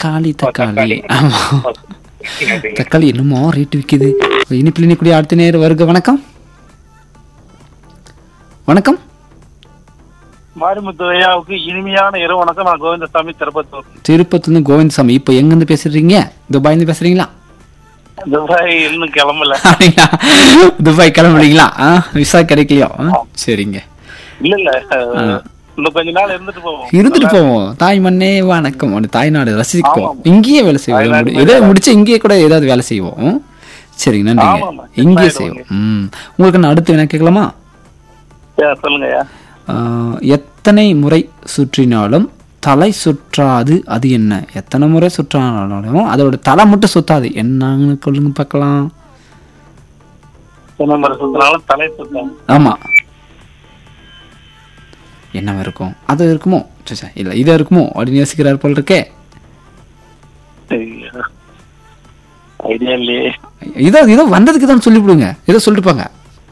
தக்காளி தக்காளி தக்காளி. ஆமா தக்காளி என்னமோ ரேட்டு விற்கிது இனிப்பில் இனிக்கூடிய அடுத்த நேரம் வருக வணக்கம் வணக்கம் மாரிமுத்து ஐயாவுக்கு இனிமையான இரவு வணக்கம் நான் கோவிந்தசாமி திருப்பத்தூர் திருப்பத்துலேருந்து கோவிந்தசாமி இப்போ எங்கேருந்து பேசுறீங்க துபாயிலேருந்து பேசுறீங்களா துபாய் இன்னும் கிளம்பல அப்படிங்களா துபாய் கிளம்புறீங்களா ஆ விசா கிடைக்கலையோ ஆ, சரிங்க இல்ல இல்ல அஹ், இன்னும் கொஞ்ச நாள் இருந்துட்டு போவோம் இருந்துட்டு போவோம் தாய் மண்ணே வணக்கம் உன் தாய்நாடு ரசிக்கும் ஆமாம். இங்கேயே வேலை செய்வோம் தாய்நாடு முடி- ஏதோ முடிச்சு இங்கேயே கூட ஏதாவது வேலை செய்வோம் சரிங்க நன்றிங்க ஆமாம்மா. இங்கேயே ஆயிடுவாங்க. செய்வோம் ம் உங்களுக்கு நான் அடுத்து என்ன கேட்கலாமா ஐயா, சொல்லுங்க ஐயா ஆ, எத்தனை முறை சுற்றினாலும் தலை சுற்றாது அது என்ன எத்தனை முறை சுற்றானாலும் அதோட தலை மட்டும் சுத்தாது என்னன்னு சொல்லுங்க பார்க்கலாம் சொன்ன மாதிரி சுத்தினாலும் தலை சுத்தம் ஆமா என்னவா இருக்கும் அது இருக்குமோ சே, சே, இல்ல இது இருக்குமோ அப்படின்னு யோசிக்கிறார் போல் இருக்கே ஐடியா இல்லையே இதோ இதோ வந்ததுக்கு தான் சொல்லிவிடுங்க ஏதோ சொல்லிருப்பாங்க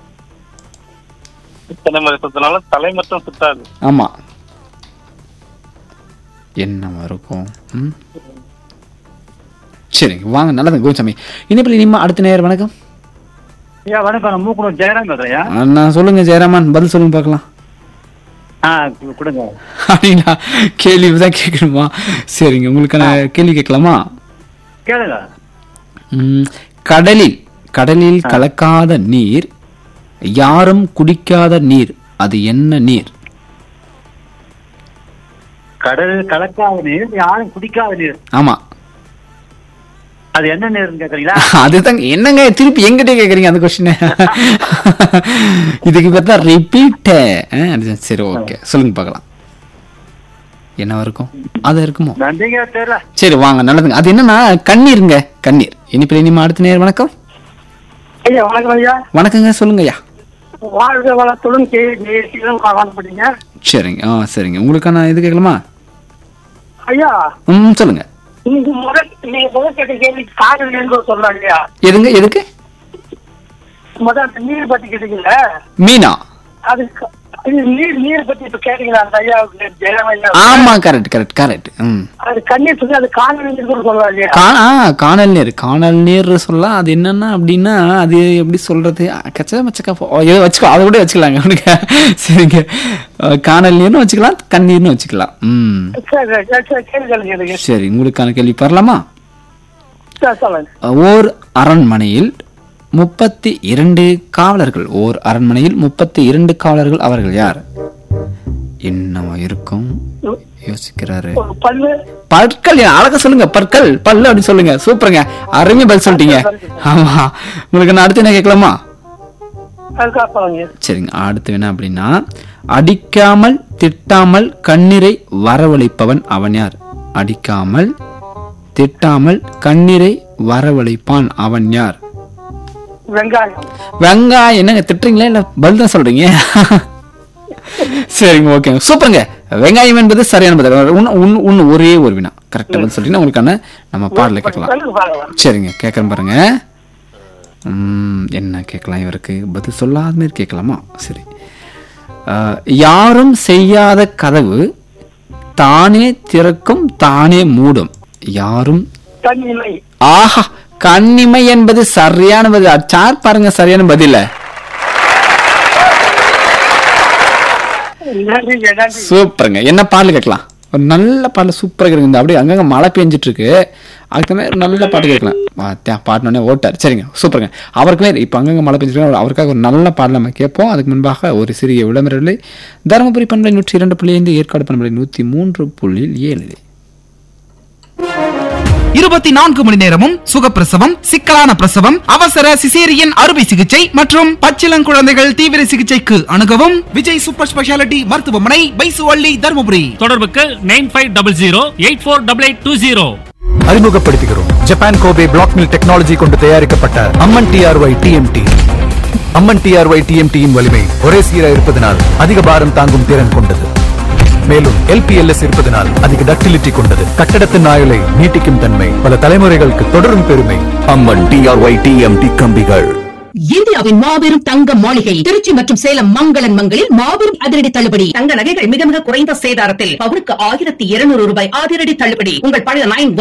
இத்தனை முறை சுத்தினாலும் தலை மட்டும் சுத்தாது ஆமா என்னவா இருக்கும் ம்? சரிங்க வாங்க நல்லது கோவிந்தசாமி இனிப்பில் இனிமா அடுத்த நேரம் வணக்கம் ஐயா வணக்கம் நான் மூக்குனூர் ஜெயராம் பேசுறேன் ஆ, நான் சொல்லுங்க ஜெயராமன் பதில் சொல்லுங்க பார்க்கலாம் ஆ கு- கொடுங்க அப்படிங்களா கேள்வி தான் கேட்கணுமா சரிங்க உங்களுக்கான கேள்வி கேட்கலாமா கேளுங்க ம், கடலில் கடலில் கலக்காத நீர் யாரும் குடிக்காத நீர் அது என்ன நீர் கடல் கலக்காத நீர் யாரும் குடிக்காத நீர் ஆமா அது என்ன நீர்னு கேக்குறீங்களா அதுதாங்க என்னங்க திருப்பி எங்கிட்ட கேக்குறீங்க அந்த கொஸ்டின் இதுக்கு பார்த்தா ரிப்பீட் சரி ஓகே சொல்லுங்க பார்க்கலாம் என்னவா இருக்கும் அது இருக்குமோ நன்றிங்க தெரியல சரி வாங்க நல்லதுங்க அது என்னன்னா கண்ணீருங்க கண்ணீர் இனிப்பில் இனிமே அடுத்த நேரம் வணக்கம் ஐயா வணக்கம் ஐயா வணக்கங்க சொல்லுங்க ஐயா வாழ்க வளத்துடன் வாங்கப்பட்டீங்க சரிங்க ஆ சரிங்க உங்களுக்கான இது கேட்கலாமா ஐயா ம் சொல்லுங்க நீங்க முதல் நீங்க முதல் கேட்ட கேள்வி காதல் என்று சொல்லலாம் இல்லையா எதுங்க எதுக்கு முதல் அந்த நீர் பத்தி கேட்டீங்கல்ல மீனா அது க- இது நீர் நீர் பத்தி இப்ப கேட்டீங்களா அந்த ஐயாவுக்கு ஜெயராம் ஐயா ஆமா கரெக்ட் கரெக்ட் கரெக்ட் ம் அது கண்ணீர் சொல்லி அது காதல் என்று கூட சொல்லலாம் இல்லையா கா- ஆ காணல் நீர் காணல் நீர் சொல்லலாம் அது என்னன்னா அப்படின்னா அது எப்படி சொல்றது கச்சா மச்சக்கா போ- ஏதோ வச்சுக்கோ அதை கூட வச்சுக்கலாங்க அவனுக்கு சரிங்க அஹ், காணல் நீர்னு வச்சுக்கலாம் கண்ணீர்னு வச்சுக்கலாம் ம் சரி சரி சரி கேள்வி கேளுங்க எனக்கு சரி உங்களுக்கான கேள்வி வரலாமா சரி சொல்லுங்க ஓர் அரண்மனையில் முப்பத்தி இரண்டு காவலர்கள் ஓர் அரண்மனையில் முப்பத்தி இரண்டு காவலர்கள் அவர்கள் யார் என்னவா இருக்கும் யோசிக்கிறாரு ஒரு பல்லு பற்கள் ஏன் அழகா சொல்லுங்க பற்கள் பல்லு அப்படின்னு சொல்லுங்க சூப்பருங்க அருமையா பதில் சொல்லிட்டீங்க ஆமா உங்களுக்கு நான் அடுத்து என்ன கேட்கலாமா அதுக்காக சொல்லுங்க சரிங்க அடுத்து என்ன அப்படின்னா அடிக்காமல் திட்டாமல் கண்ணீரை வரவழைப்பவன் அவன் யார் அடிக்காமல் திட்டாமல் கண்ணீரை வரவழைப்பான் அவன் யார் வெங்காயம் வெங்காயம் என்னங்க திட்டுறீங்களா இல்ல பதில் தான் சொல்றீங்க சரிங்க ஓகேங்க சூப்பருங்க வெங்காயம் என்பது சரியான பதில் உன்னு- உன்னு- உன்னு ஒரே ஒரு வினா கரெக்டா பதில் சொல்லிட்டீங்கன்னா உங்களுக்கான நம்ம பாடல கேட்கலாம் சொல்லுங்க பாக்கலாம் சரிங்க கேட்கறேன் பாருங்க ம், என்ன கேட்கலாம் இவருக்கு பதில் சொல்லாத மாதிரி கேட்கலாமா சரி அஹ், யாரும் செய்யாத கதவு தானே திறக்கும் தானே மூடும் யாரும் தண்ணிமை ஆஹா கண்ணிமை என்பது சரியான பதில் சார் பாருங்க சரியான பதில நன்றி நன்றி சூப்பருங்க என்ன பாடல் கேட்கலாம் ஒரு நல்ல பாடல் சூப்பராக இருக்குது அப்படியே அங்கங்க மழை பெஞ்சிட்டு இருக்கு அதுக்கு மாதிரி ஒரு நல்ல பாட்டு கேட்கலாம் பாத்தியா பாடினோடனே ஓட்டார் சரிங்க சூப்பருங்க அவருக்குமே இப்போ அங்கங்க மழை பெஞ்சிருக்கு அவருக்காக ஒரு நல்ல பாடல் நம்ம கேட்போம் அதுக்கு முன்பாக ஒரு சிறிய விளம்பரங்களை தருமபுரி பண்பலை நூற்றி இரண்டு புள்ளி ஐந்து ஏற்காடு பண்பலை நூற்றி மூன்று புள்ளி ஏழு இருபத்தி நான்கு மணி நேரமும் சுகப்பிரசவம் சிக்கலான பிரசவம் அவசர சிசேரியன் அறுவை சிகிச்சை மற்றும் பச்சிளங்குழந்தைகள் தீவிர சிகிச்சைக்கு அணுகவும் விஜய் சூப்பர் ஸ்பெஷாலிட்டி மருத்துவமனை பைசுவள்ளி தருமபுரி தொடர்புக்கு nine five double zero eight four double eight two zero அறிமுகப்படுத்துகிறோம் Japan Kobe block mill technology கொண்டு தயாரிக்கப்பட்ட Amman TRY TMT Amman TRY டிஎம்டியின் வலிமை ஒரே சீரா இருப்பதனால் அதிக பாரம் தாங்கும் திறன் கொண்டது மேலும் எல்பிஎல்எஸ் இருப்பதனால் அதிக டக்டிலிட்டி கொண்டது கட்டடத்தின் ஆயுளை நீட்டிக்கும் தன்மை பல தலைமுறைகளுக்கு தொடரும் பெருமை அம்மன் டிஆர்ஒய் டிஎம்டி கம்பிகள் இந்தியாவின் மாபெரும் தங்க மாளிகை திருச்சி மற்றும் சேலம் மங்களன் மங்களில் மாபெரும் அதிரடி தள்ளுபடி தங்க நகைகள் மிக மிக குறைந்த சேதாரத்தில் பவுனுக்கு ஆயிரத்தி இருநூறு ரூபாய் அதிரடி தள்ளுபடி உங்கள் பழைய நைன்